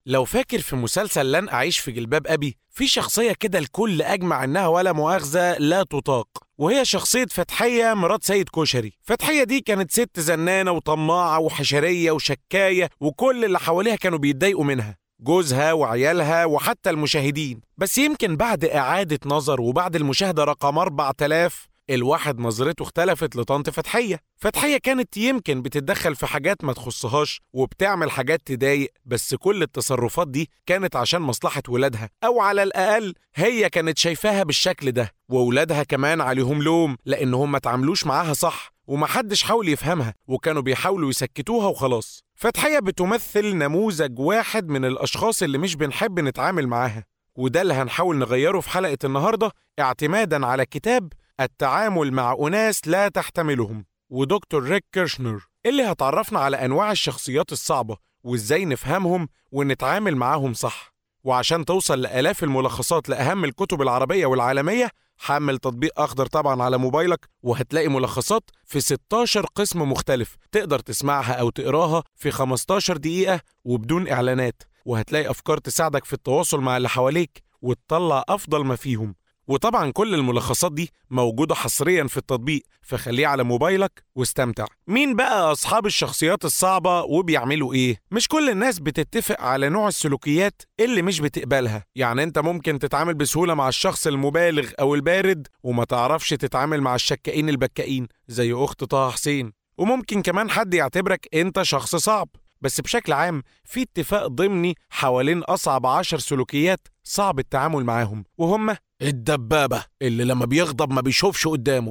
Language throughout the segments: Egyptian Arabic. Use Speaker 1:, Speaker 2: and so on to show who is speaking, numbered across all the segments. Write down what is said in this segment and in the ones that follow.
Speaker 1: لو فاكر في مسلسل لن أعيش في جلباب أبي في شخصية كده الكل أجمع إنها ولا مؤاخذة لا تطاق وهي شخصية فتحية مرات سيد كشري فتحية دي كانت ست زنانة وطماعة وحشرية وشكاية وكل اللي حواليها كانوا بيتضايقوا منها جوزها وعيالها وحتى المشاهدين بس يمكن بعد إعادة نظر وبعد المشاهدة رقم 4000 الواحد نظرته اختلفت لطنط فتحية فتحية كانت يمكن بتتدخل في حاجات ما تخصهاش وبتعمل حاجات تضايق بس كل التصرفات دي كانت عشان مصلحة ولادها أو على الأقل هي كانت شايفاها بالشكل ده وولادها كمان عليهم لوم لأنهم ما تعاملوش معاها صح ومحدش حاول يفهمها وكانوا بيحاولوا يسكتوها وخلاص فتحية بتمثل نموذج واحد من الأشخاص اللي مش بنحب نتعامل معاها وده اللي هنحاول نغيره في حلقة النهاردة اعتمادا على كتاب التعامل مع أناس لا تحتملهم ودكتور ريك كيرشنر اللي هتعرفنا على أنواع الشخصيات الصعبة وإزاي نفهمهم ونتعامل معاهم صح وعشان توصل لآلاف الملخصات لأهم الكتب العربية والعالمية حمل تطبيق أخضر طبعا على موبايلك وهتلاقي ملخصات في 16 قسم مختلف تقدر تسمعها أو تقراها في 15 دقيقة وبدون إعلانات وهتلاقي أفكار تساعدك في التواصل مع اللي حواليك وتطلع أفضل ما فيهم وطبعا كل الملخصات دي موجودة حصريا في التطبيق فخليه على موبايلك واستمتع مين بقى أصحاب الشخصيات الصعبة وبيعملوا إيه؟ مش كل الناس بتتفق على نوع السلوكيات اللي مش بتقبلها يعني أنت ممكن تتعامل بسهولة مع الشخص المبالغ أو البارد وما تعرفش تتعامل مع الشكائين البكائين زي أخت طه حسين وممكن كمان حد يعتبرك أنت شخص صعب بس بشكل عام في اتفاق ضمني حوالين أصعب عشر سلوكيات صعب التعامل معاهم وهم الدبابة اللي لما بيغضب ما بيشوفش قدامه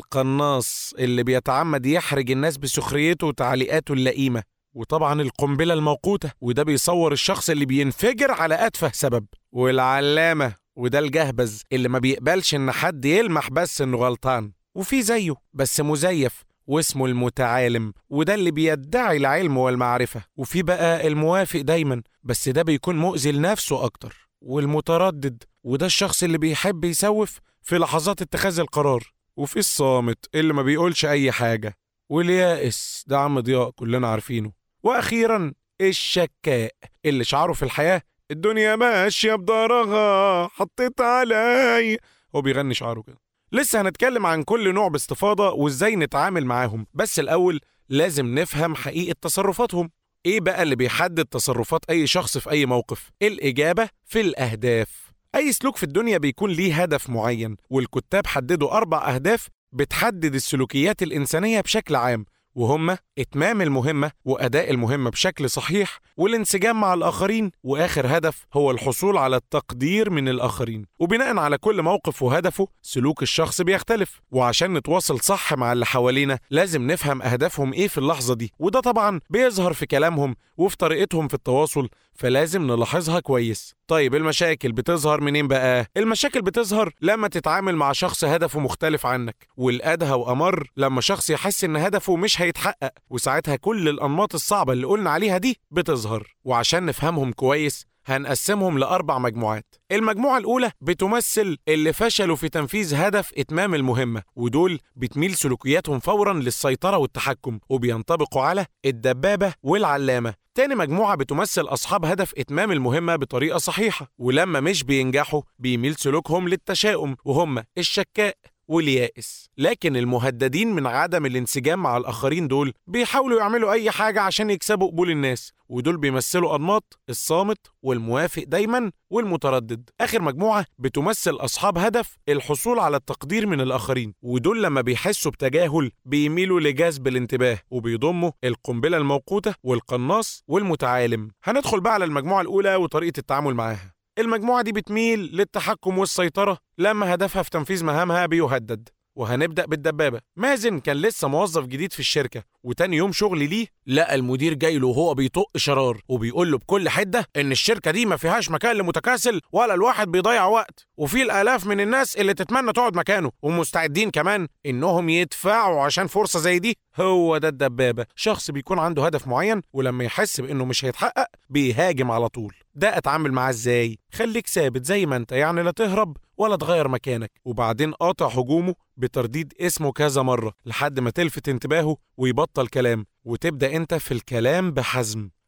Speaker 1: والقناص اللي بيتعمد يحرج الناس بسخريته وتعليقاته اللئيمة وطبعا القنبلة الموقوتة وده بيصور الشخص اللي بينفجر على أتفه سبب والعلامة وده الجهبذ اللي ما بيقبلش إن حد يلمح بس إنه غلطان وفي زيه بس مزيف واسمه المتعالم وده اللي بيدعي العلم والمعرفة وفي بقى الموافق دايما بس ده بيكون مؤذي لنفسه أكتر والمتردد وده الشخص اللي بيحب يسوف في لحظات اتخاذ القرار وفي الصامت اللي ما بيقولش أي حاجة واليائس ده عم ضياء كلنا عارفينه وأخيرا الشكاء اللي شعاره في الحياة الدنيا ماشية بدارها حطيت علي هو بيغني شعاره كده لسه هنتكلم عن كل نوع باستفاضة وازاي نتعامل معاهم بس الأول لازم نفهم حقيقة تصرفاتهم ايه بقى اللي بيحدد تصرفات اي شخص في اي موقف الإجابة في الأهداف أي سلوك في الدنيا بيكون ليه هدف معين والكتاب حددوا أربع أهداف بتحدد السلوكيات الإنسانية بشكل عام وهما إتمام المهمة وأداء المهمة بشكل صحيح والانسجام مع الآخرين وآخر هدف هو الحصول على التقدير من الآخرين وبناء على كل موقف وهدفه سلوك الشخص بيختلف وعشان نتواصل صح مع اللي حوالينا لازم نفهم أهدافهم إيه في اللحظة دي وده طبعا بيظهر في كلامهم وفي طريقتهم في التواصل فلازم نلاحظها كويس طيب المشاكل بتظهر منين بقى؟ المشاكل بتظهر لما تتعامل مع شخص هدفه مختلف عنك والأدهى وأمر لما شخص يحس إن هدفه مش هيتحقق وساعتها كل الأنماط الصعبة اللي قلنا عليها دي بتظهر وعشان نفهمهم كويس هنقسمهم لأربع مجموعات المجموعة الأولى بتمثل اللي فشلوا في تنفيذ هدف إتمام المهمة ودول بتميل سلوكياتهم فورا للسيطرة والتحكم وبينطبقوا على الدبابة والعلامة تاني مجموعة بتمثل أصحاب هدف إتمام المهمة بطريقة صحيحة ولما مش بينجحوا بيميل سلوكهم للتشاؤم وهم الشكاء واليائس لكن المهددين من عدم الانسجام مع الآخرين دول بيحاولوا يعملوا أي حاجة عشان يكسبوا قبول الناس ودول بيمثلوا أنماط الصامت والموافق دايما والمتردد آخر مجموعة بتمثل أصحاب هدف الحصول على التقدير من الآخرين ودول لما بيحسوا بتجاهل بيميلوا لجذب الانتباه وبيضموا القنبلة الموقوتة والقناص والمتعالم هندخل بقى على المجموعة الأولى وطريقة التعامل معاها المجموعة دي بتميل للتحكم والسيطرة لما هدفها في تنفيذ مهامها بيهدد وهنبدأ بالدبابة مازن كان لسه موظف جديد في الشركة وتاني يوم شغل ليه لقى المدير جاي له وهو بيطق شرار وبيقول له بكل حدة إن الشركة دي ما فيهاش مكان لمتكاسل ولا الواحد بيضيع وقت وفي الآلاف من الناس اللي تتمنى تقعد مكانه ومستعدين كمان إنهم يدفعوا عشان فرصة زي دي هو ده الدبابة شخص بيكون عنده هدف معين ولما يحس بإنه مش هيتحقق بيهاجم على طول ده أتعامل معاه إزاي؟ خليك ثابت زي ما أنت يعني لا تهرب ولا تغير مكانك وبعدين قاطع هجومه بترديد اسمه كذا مرة لحد ما تلفت انتباهه ويبطل كلام وتبدأ انت في الكلام بحزم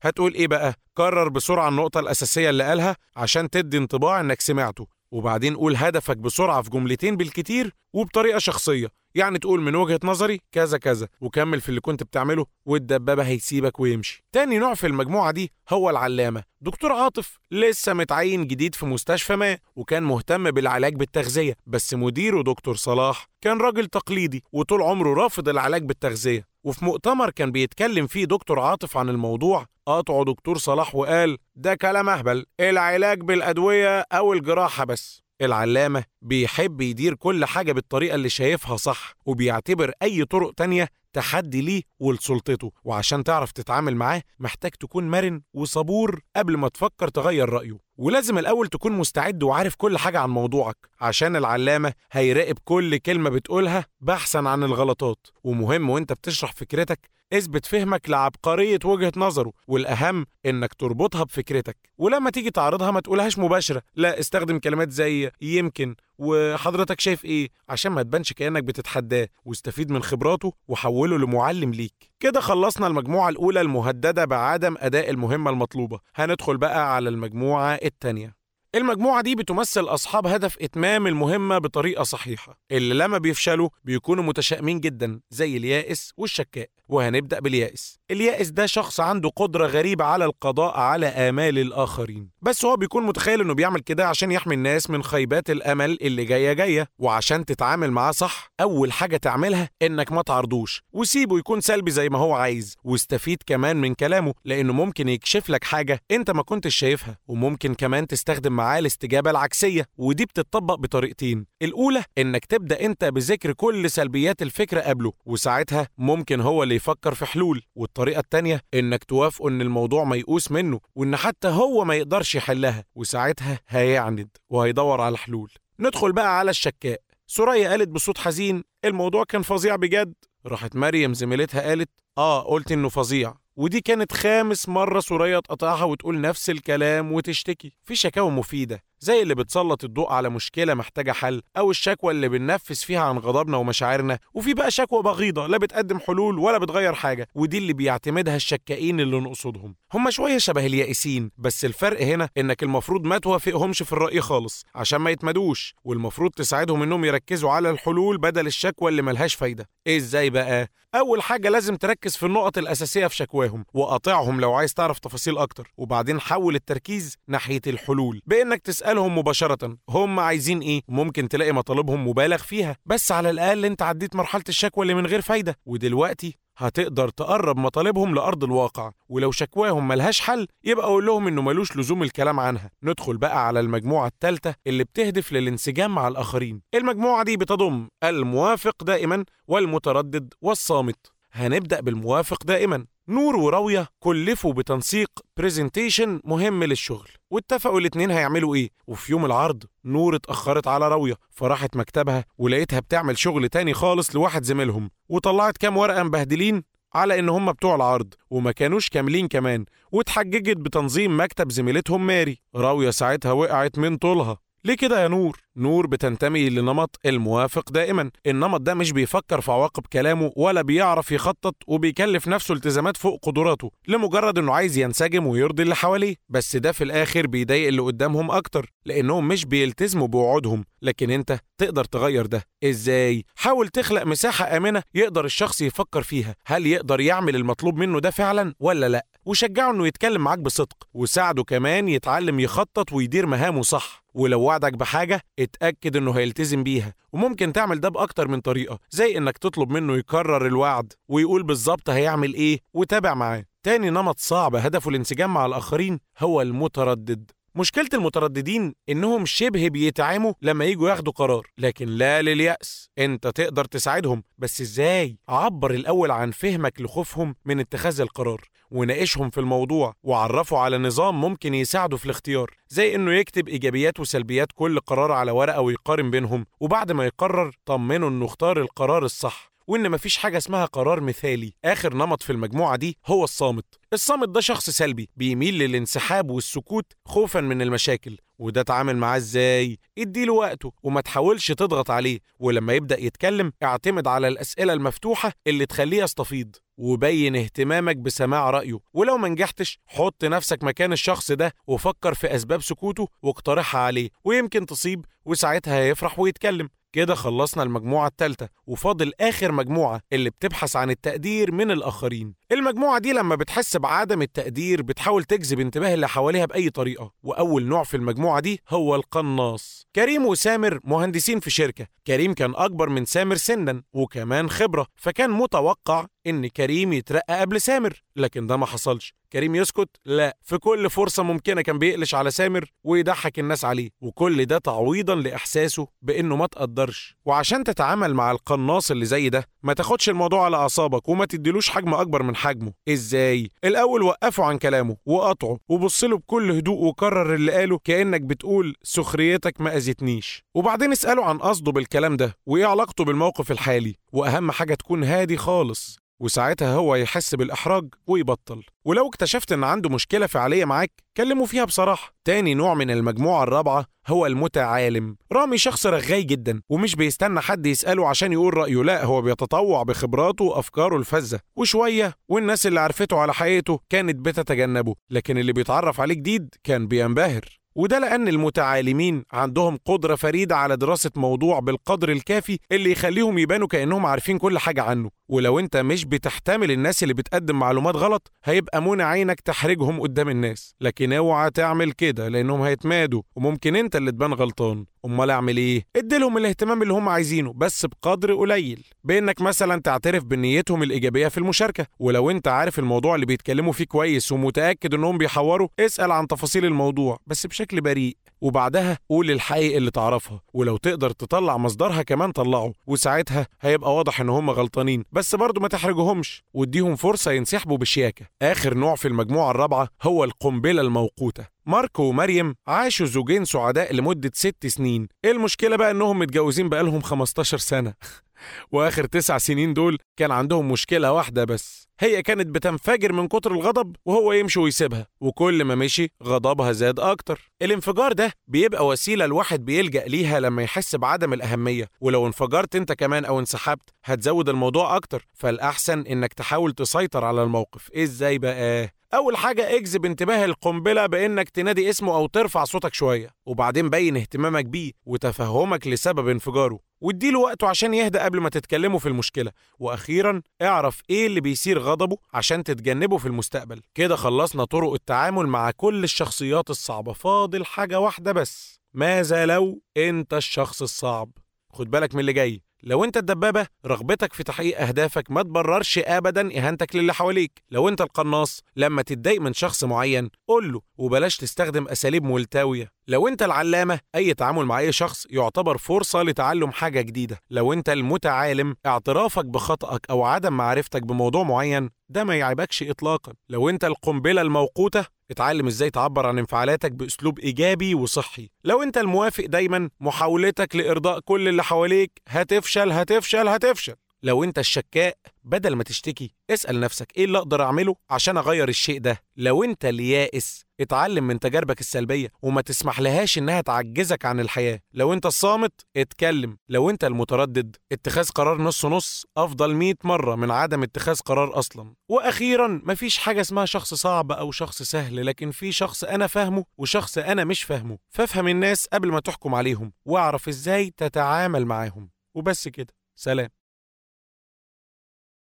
Speaker 1: هتقول ايه بقى كرر بسرعه النقطه الاساسيه اللي قالها عشان تدي انطباع انك سمعته وبعدين قول هدفك بسرعه في جملتين بالكتير وبطريقه شخصيه يعني تقول من وجهه نظري كذا كذا وكمل في اللي كنت بتعمله والدبابه هيسيبك ويمشي تاني نوع في المجموعه دي هو العلامه دكتور عاطف لسه متعين جديد في مستشفى ما وكان مهتم بالعلاج بالتغذيه بس مديره دكتور صلاح كان راجل تقليدي وطول عمره رافض العلاج بالتغذيه وفي مؤتمر كان بيتكلم فيه دكتور عاطف عن الموضوع قاطعه دكتور صلاح وقال ده كلام اهبل العلاج بالادويه او الجراحه بس العلامة بيحب يدير كل حاجة بالطريقة اللي شايفها صح وبيعتبر أي طرق تانية تحدي ليه ولسلطته وعشان تعرف تتعامل معاه محتاج تكون مرن وصبور قبل ما تفكر تغير رأيه ولازم الأول تكون مستعد وعارف كل حاجة عن موضوعك عشان العلامة هيراقب كل كلمة بتقولها بحثا عن الغلطات ومهم وانت بتشرح فكرتك اثبت فهمك لعبقرية وجهة نظره والأهم إنك تربطها بفكرتك ولما تيجي تعرضها ما تقولهاش مباشرة لا استخدم كلمات زي يمكن وحضرتك شايف ايه عشان ما تبانش كأنك بتتحداه واستفيد من خبراته وحوله لمعلم ليك كده خلصنا المجموعة الأولى المهددة بعدم أداء المهمة المطلوبة هندخل بقى على المجموعة التانية المجموعة دي بتمثل أصحاب هدف إتمام المهمة بطريقة صحيحة اللي لما بيفشلوا بيكونوا متشائمين جدا زي اليائس والشكاء وهنبدأ باليائس اليائس ده شخص عنده قدرة غريبة على القضاء على آمال الآخرين بس هو بيكون متخيل إنه بيعمل كده عشان يحمي الناس من خيبات الأمل اللي جاية جاية وعشان تتعامل معاه صح أول حاجة تعملها إنك ما تعرضوش وسيبه يكون سلبي زي ما هو عايز واستفيد كمان من كلامه لأنه ممكن يكشف لك حاجة أنت ما كنتش شايفها وممكن كمان تستخدم معاه الاستجابة العكسية ودي بتطبق بطريقتين الأولى إنك تبدأ أنت بذكر كل سلبيات الفكرة قبله وساعتها ممكن هو اللي يفكر في حلول والطريقة التانية إنك توافقه إن الموضوع ميؤوس منه وإن حتى هو ما يقدرش يحلها وساعتها هيعند وهيدور على حلول ندخل بقى على الشكاء سوريا قالت بصوت حزين الموضوع كان فظيع بجد راحت مريم زميلتها قالت اه قلت انه فظيع ودي كانت خامس مرة سوريا تقطعها وتقول نفس الكلام وتشتكي في شكاوى مفيدة زي اللي بتسلط الضوء على مشكلة محتاجة حل أو الشكوى اللي بننفذ فيها عن غضبنا ومشاعرنا وفي بقى شكوى بغيضة لا بتقدم حلول ولا بتغير حاجة ودي اللي بيعتمدها الشكائين اللي نقصدهم هم شوية شبه اليائسين بس الفرق هنا إنك المفروض ما توافقهمش في الرأي خالص عشان ما يتمدوش والمفروض تساعدهم إنهم يركزوا على الحلول بدل الشكوى اللي ملهاش فايدة إيه إزاي بقى؟ أول حاجة لازم تركز في النقط الأساسية في شكواهم وقاطعهم لو عايز تعرف تفاصيل أكتر وبعدين حول التركيز ناحية الحلول بإنك تسألهم مباشرة هم عايزين إيه ممكن تلاقي مطالبهم مبالغ فيها بس على الأقل أنت عديت مرحلة الشكوى اللي من غير فايدة ودلوقتي هتقدر تقرب مطالبهم لأرض الواقع ولو شكواهم ملهاش حل يبقى قول لهم إنه ملوش لزوم الكلام عنها ندخل بقى على المجموعة الثالثة اللي بتهدف للانسجام مع الآخرين المجموعة دي بتضم الموافق دائما والمتردد والصامت هنبدأ بالموافق دائما نور وراوية كلفوا بتنسيق بريزنتيشن مهم للشغل واتفقوا الاتنين هيعملوا ايه وفي يوم العرض نور اتأخرت على راوية فراحت مكتبها ولقيتها بتعمل شغل تاني خالص لواحد زميلهم وطلعت كام ورقة مبهدلين على ان هم بتوع العرض وما كانوش كاملين كمان واتحججت بتنظيم مكتب زميلتهم ماري راوية ساعتها وقعت من طولها ليه كده يا نور؟ نور بتنتمي لنمط الموافق دائما النمط ده مش بيفكر في عواقب كلامه ولا بيعرف يخطط وبيكلف نفسه التزامات فوق قدراته لمجرد انه عايز ينسجم ويرضي اللي حواليه بس ده في الاخر بيضايق اللي قدامهم اكتر لانهم مش بيلتزموا بوعودهم لكن انت تقدر تغير ده ازاي حاول تخلق مساحه امنه يقدر الشخص يفكر فيها هل يقدر يعمل المطلوب منه ده فعلا ولا لا وشجعه انه يتكلم معاك بصدق وساعده كمان يتعلم يخطط ويدير مهامه صح ولو وعدك بحاجة اتأكد انه هيلتزم بيها وممكن تعمل ده بأكتر من طريقة زي انك تطلب منه يكرر الوعد ويقول بالظبط هيعمل ايه وتابع معاه تاني نمط صعب هدفه الانسجام مع الآخرين هو المتردد مشكلة المترددين إنهم شبه بيتعاموا لما يجوا ياخدوا قرار لكن لا لليأس أنت تقدر تساعدهم بس إزاي؟ عبر الأول عن فهمك لخوفهم من اتخاذ القرار وناقشهم في الموضوع وعرفوا على نظام ممكن يساعده في الاختيار زي انه يكتب ايجابيات وسلبيات كل قرار على ورقه ويقارن بينهم وبعد ما يقرر طمنه انه اختار القرار الصح وإن مفيش حاجة اسمها قرار مثالي آخر نمط في المجموعة دي هو الصامت الصامت ده شخص سلبي بيميل للانسحاب والسكوت خوفا من المشاكل وده اتعامل معاه ازاي اديله وقته وما تحاولش تضغط عليه ولما يبدأ يتكلم اعتمد على الأسئلة المفتوحة اللي تخليه يستفيض وبين اهتمامك بسماع رأيه ولو ما نجحتش حط نفسك مكان الشخص ده وفكر في أسباب سكوته واقترحها عليه ويمكن تصيب وساعتها هيفرح ويتكلم كده خلصنا المجموعة التالتة وفاضل آخر مجموعة اللي بتبحث عن التقدير من الآخرين المجموعة دي لما بتحس بعدم التقدير بتحاول تجذب انتباه اللي حواليها بأي طريقة وأول نوع في المجموعة دي هو القناص كريم وسامر مهندسين في شركة كريم كان أكبر من سامر سنا وكمان خبرة فكان متوقع إن كريم يترقى قبل سامر لكن ده ما حصلش كريم يسكت لا في كل فرصة ممكنة كان بيقلش على سامر ويضحك الناس عليه وكل ده تعويضا لإحساسه بإنه ما تقدرش وعشان تتعامل مع القناص اللي زي ده ما تاخدش الموضوع على أعصابك وما تديلوش حجم أكبر من حجمه إزاي؟ الأول وقفه عن كلامه وقطعه وبصله بكل هدوء وكرر اللي قاله كأنك بتقول سخريتك ما أذتنيش وبعدين اسأله عن قصده بالكلام ده وإيه علاقته بالموقف الحالي وأهم حاجة تكون هادي خالص وساعتها هو يحس بالإحراج ويبطل ولو اكتشفت إن عنده مشكلة فعلية معاك كلمه فيها بصراحة تاني نوع من المجموعة الرابعة هو المتعالم رامي شخص رغاي جدا ومش بيستنى حد يسأله عشان يقول رأيه لا هو بيتطوع بخبراته وأفكاره الفذة وشوية والناس اللي عرفته على حقيقته كانت بتتجنبه لكن اللي بيتعرف عليه جديد كان بينبهر وده لأن المتعالمين عندهم قدرة فريدة على دراسة موضوع بالقدر الكافي اللي يخليهم يبانوا كأنهم عارفين كل حاجة عنه ولو انت مش بتحتمل الناس اللي بتقدم معلومات غلط هيبقى منى عينك تحرجهم قدام الناس لكن اوعى تعمل كده لانهم هيتمادوا وممكن انت اللي تبان غلطان امال اعمل ايه اديلهم الاهتمام اللي هم عايزينه بس بقدر قليل بانك مثلا تعترف بنيتهم الايجابيه في المشاركه ولو انت عارف الموضوع اللي بيتكلموا فيه كويس ومتاكد انهم بيحوروا اسال عن تفاصيل الموضوع بس بشكل بريء وبعدها قول الحقيقة اللي تعرفها ولو تقدر تطلع مصدرها كمان طلعه وساعتها هيبقى واضح ان هم غلطانين بس برضه ما تحرجهمش واديهم فرصة ينسحبوا بشياكة آخر نوع في المجموعة الرابعة هو القنبلة الموقوتة ماركو ومريم عاشوا زوجين سعداء لمدة ست سنين ايه المشكلة بقى انهم متجوزين بقالهم 15 سنة واخر تسع سنين دول كان عندهم مشكله واحده بس هي كانت بتنفجر من كتر الغضب وهو يمشي ويسيبها وكل ما مشي غضبها زاد اكتر الانفجار ده بيبقى وسيله الواحد بيلجا ليها لما يحس بعدم الاهميه ولو انفجرت انت كمان او انسحبت هتزود الموضوع اكتر فالاحسن انك تحاول تسيطر على الموقف ازاي بقى أول حاجة اجذب انتباه القنبلة بإنك تنادي اسمه أو ترفع صوتك شوية وبعدين بين اهتمامك بيه وتفهمك لسبب انفجاره واديله وقته عشان يهدى قبل ما تتكلموا في المشكلة وأخيرا اعرف إيه اللي بيثير غضبه عشان تتجنبه في المستقبل كده خلصنا طرق التعامل مع كل الشخصيات الصعبة فاضل حاجة واحدة بس ماذا لو أنت الشخص الصعب خد بالك من اللي جاي لو انت الدبابة رغبتك في تحقيق أهدافك ما تبررش أبدا إهانتك للي حواليك لو انت القناص لما تتضايق من شخص معين قول له وبلاش تستخدم أساليب ملتوية لو انت العلامة أي تعامل مع أي شخص يعتبر فرصة لتعلم حاجة جديدة لو انت المتعالم اعترافك بخطأك أو عدم معرفتك بموضوع معين ده ما يعيبكش إطلاقا لو انت القنبلة الموقوتة اتعلم ازاي تعبر عن انفعالاتك باسلوب ايجابي وصحي لو انت الموافق دايما محاولتك لارضاء كل اللي حواليك هتفشل هتفشل هتفشل لو انت الشكاء بدل ما تشتكي اسأل نفسك ايه اللي اقدر اعمله عشان اغير الشيء ده لو انت اليائس اتعلم من تجاربك السلبية وما تسمح لهاش انها تعجزك عن الحياة لو انت الصامت اتكلم لو انت المتردد اتخاذ قرار نص نص افضل 100 مرة من عدم اتخاذ قرار اصلا واخيرا مفيش حاجة اسمها شخص صعب او شخص سهل لكن في شخص انا فاهمه وشخص انا مش فاهمه فافهم الناس قبل ما تحكم عليهم واعرف ازاي تتعامل معاهم وبس كده سلام